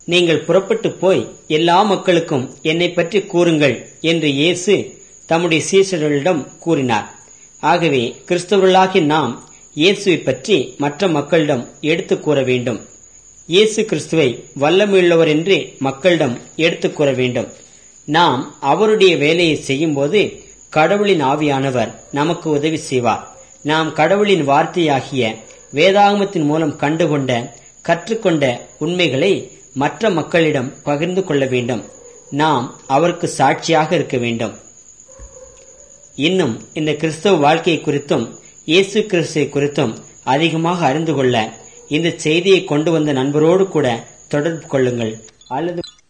நீங்கள் புறப்பட்டு போய் எல்லா மக்களுக்கும் என்னை பற்றி கூறுங்கள் என்று இயேசு தம்முடைய சீசர்களிடம் கூறினார் ஆகவே கிறிஸ்தவர்களாகி நாம் இயேசுவை பற்றி மற்ற மக்களிடம் எடுத்துக் கூற வேண்டும் இயேசு கிறிஸ்துவை வல்லமையுள்ளவர் என்று மக்களிடம் எடுத்துக் கூற வேண்டும் நாம் அவருடைய வேலையை செய்யும்போது கடவுளின் ஆவியானவர் நமக்கு உதவி செய்வார் நாம் கடவுளின் வார்த்தையாகிய வேதாகமத்தின் மூலம் கண்டுகொண்ட கற்றுக்கொண்ட உண்மைகளை மற்ற மக்களிடம் பகிர்ந்து கொள்ள வேண்டும் நாம் அவருக்கு சாட்சியாக இருக்க வேண்டும் இன்னும் இந்த கிறிஸ்தவ வாழ்க்கை குறித்தும் இயேசு கிறிஸ்துவை குறித்தும் அதிகமாக அறிந்து கொள்ள இந்த செய்தியை கொண்டு வந்த நண்பரோடு கூட தொடர்பு கொள்ளுங்கள் அல்லது